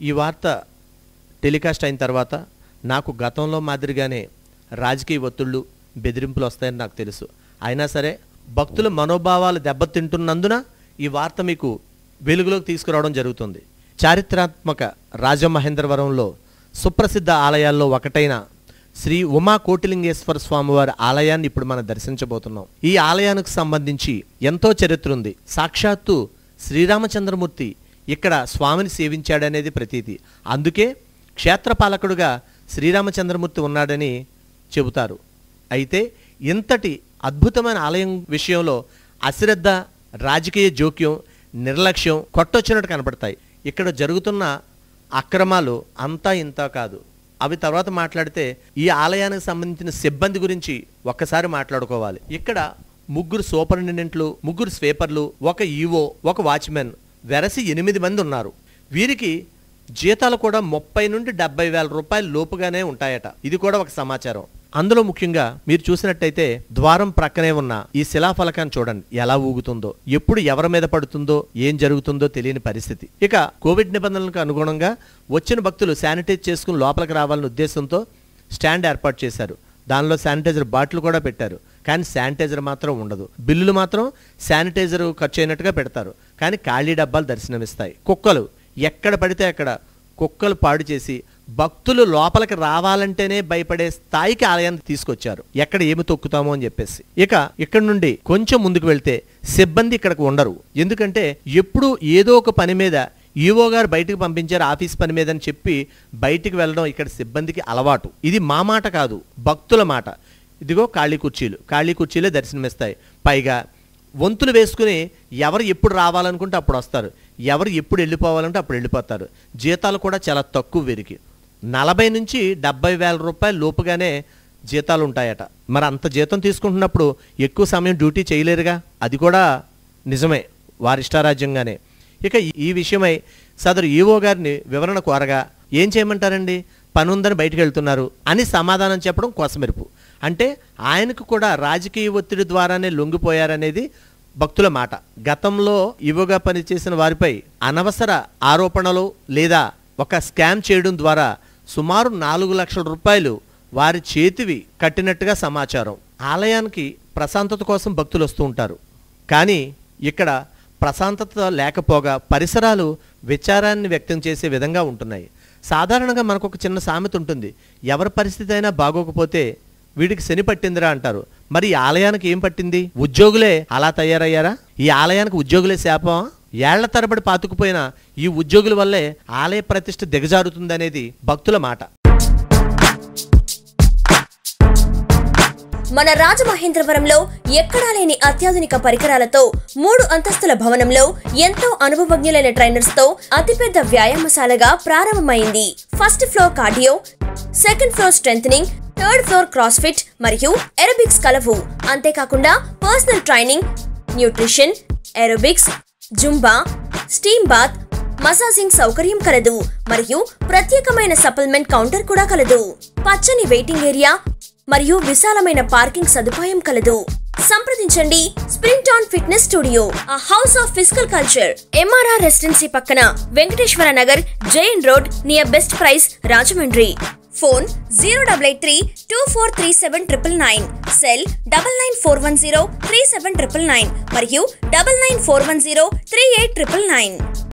ఈ వార్త టెలికాస్ట్ అయిన తర్వాత నాకు గతంలో మాదిరిగానే రాజకీయ ఒత్తిళ్ళు బెదిరింపులు వస్తాయని నాకు తెలుసు అయినా సరే భక్తుల మనోభావాలు దెబ్బతింటున్నందున ఈ వార్త మీకు వెలుగులోకి తీసుకురావడం జరుగుతుంది చారిత్రాత్మక రాజమహేంద్రవరంలో సుప్రసిద్ధ ఆలయాల్లో ఒకటైన శ్రీ ఉమా కోటిలింగేశ్వర స్వామివారి ఆలయాన్ని ఇప్పుడు మనం దర్శించబోతున్నాం ఈ ఆలయానికి సంబంధించి ఎంతో చరిత్ర ఉంది సాక్షాత్తు శ్రీరామచంద్రమూర్తి ఇక్కడ స్వామిని సేవించాడనేది ప్రతీతి అందుకే క్షేత్రపాలకుడుగా శ్రీరామచంద్రమూర్తి ఉన్నాడని చెబుతారు అయితే ఇంతటి అద్భుతమైన ఆలయం విషయంలో అశ్రద్ధ రాజకీయ జోక్యం నిర్లక్ష్యం కొట్టొచ్చినట్టు కనపడతాయి ఇక్కడ జరుగుతున్న అక్రమాలు అంతా ఇంత కాదు అవి తర్వాత మాట్లాడితే ఈ ఆలయానికి సంబంధించిన సిబ్బంది గురించి ఒక్కసారి మాట్లాడుకోవాలి ఇక్కడ ముగ్గురు సూపరింటెండెంట్లు ముగ్గురు స్వీపర్లు ఒక ఈవో ఒక వాచ్మెన్ వెరసి ఎనిమిది మంది ఉన్నారు వీరికి జీతాలు కూడా ముప్పై నుండి డెబ్బై వేల రూపాయల లోపుగానే ఉంటాయట ఇది కూడా ఒక సమాచారం అందులో ముఖ్యంగా మీరు చూసినట్టయితే ద్వారం ప్రక్కనే ఉన్న ఈ శిలాఫలకాన్ని చూడండి ఎలా ఊగుతుందో ఎప్పుడు ఎవరి మీద పడుతుందో ఏం జరుగుతుందో తెలియని పరిస్థితి ఇక కోవిడ్ నిబంధనలకు అనుగుణంగా వచ్చిన భక్తులు శానిటైజ్ చేసుకుని లోపలికి రావాలనే ఉద్దేశంతో స్టాండ్ ఏర్పాటు చేశారు దానిలో శానిటైజర్ బాటిల్ కూడా పెట్టారు కానీ శానిటైజర్ మాత్రం ఉండదు బిల్లులు మాత్రం శానిటైజర్ ఖర్చు అయినట్టుగా పెడతారు కానీ ఖాళీ డబ్బాలు దర్శనమిస్తాయి కుక్కలు ఎక్కడ పడితే అక్కడ కుక్కలు పాడు చేసి భక్తులు లోపలికి రావాలంటేనే భయపడే స్థాయికి ఆలయాన్ని తీసుకొచ్చారు ఎక్కడ ఏమి తొక్కుతామో అని చెప్పేసి ఇక ఇక్కడ నుండి కొంచెం ముందుకు వెళ్తే సిబ్బంది ఇక్కడికి ఉండరు ఎందుకంటే ఎప్పుడు ఏదో ఒక పని మీద ఈవో గారు బయటకు పంపించారు ఆఫీస్ పని మీద అని చెప్పి బయటికి వెళ్ళడం ఇక్కడ సిబ్బందికి అలవాటు ఇది మా మాట కాదు భక్తుల మాట ఇదిగో ఖాళీ కుర్చీలు ఖాళీ కుర్చీలే దర్శనమిస్తాయి పైగా వంతులు వేసుకుని ఎవరు ఎప్పుడు రావాలనుకుంటే అప్పుడు వస్తారు ఎవరు ఎప్పుడు వెళ్ళిపోవాలంటే అప్పుడు వెళ్ళిపోతారు జీతాలు కూడా చాలా తక్కువ వీరికి నలభై నుంచి డెబ్బై వేల రూపాయల లోపుగానే జీతాలు ఉంటాయట మరి అంత జీతం తీసుకుంటున్నప్పుడు ఎక్కువ సమయం డ్యూటీ చేయలేరుగా అది కూడా నిజమే వారి ఇష్టారాజ్యంగానే ఇక ఈ- ఈ విషయమై సదరు ఈవో గారిని వివరణ కోరగా ఏం చేయమంటారండి పని ఉందని బయటకు వెళ్తున్నారు అని సమాధానం చెప్పడం కోసమెరుపు అంటే ఆయనకు కూడా రాజకీయ ఒత్తిడి ద్వారానే లొంగిపోయారనేది భక్తుల మాట గతంలో ఇవ్వగా పనిచేసిన వారిపై అనవసర ఆరోపణలు లేదా ఒక స్కామ్ చేయడం ద్వారా సుమారు నాలుగు లక్షల రూపాయలు వారి చేతివి కట్టినట్టుగా సమాచారం ఆలయానికి ప్రశాంతత కోసం భక్తులు వస్తూ ఉంటారు కానీ ఇక్కడ ప్రశాంతత లేకపోగా పరిసరాలు విచారాన్ని వ్యక్తం చేసే విధంగా ఉంటున్నాయి సాధారణంగా మనకు ఒక చిన్న సామెత ఉంటుంది ఎవరి పరిస్థితి అయినా బాగోకపోతే వీడికి శని పట్టిందిరా అంటారు మరి ఈ ఆలయానికి ఏం పట్టింది ఉద్యోగులే అలా తయారయ్యారా ఈ ఆలయానికి ఉద్యోగులే శాపం ఏళ్ల తరబడి పాతుకుపోయిన ఈ ఉద్యోగుల వల్లే ఆలయ ప్రతిష్ఠ దిగజారుతుందనేది భక్తుల మాట మన రాజమహేంద్రవరంలో ఎక్కడా లేని అత్యాధునిక పరికరాలతో మూడు అంతస్తుల భవనంలో ఎంతో అనుభవజ్ఞులైన ట్రైనర్స్ తో అతిపెద్ద వ్యాయామశాలగా ప్రారంభమైంది first floor cardio second floor strengthening third floor CrossFit మరియు ఎరోబిక్స్ కలవు అంతేకాకుండా personal training nutrition aerobics Zumba steam bath massaging సౌకర్యం కలదు మరియు ప్రత్యేకమైన సప్లిమెంట్ కౌంటర్ కూడా కలదు పచ్చని వెయిటింగ్ ఏరియా మరియు విశాలమైన పార్కింగ్ సదుపాయం కలదు సంప్రదించండి స్ప్రింట్ ఆన్ ఫిట్నెస్ స్టూడియో ఆ house of physical culture MRR residency పక్కన Venkateswara Nagar Jain road near best price Rajahmundry phone zero double eight three two four three seven triple nine cell double nine four one zero three seven triple nine మరియు double nine four one zero three eight triple nine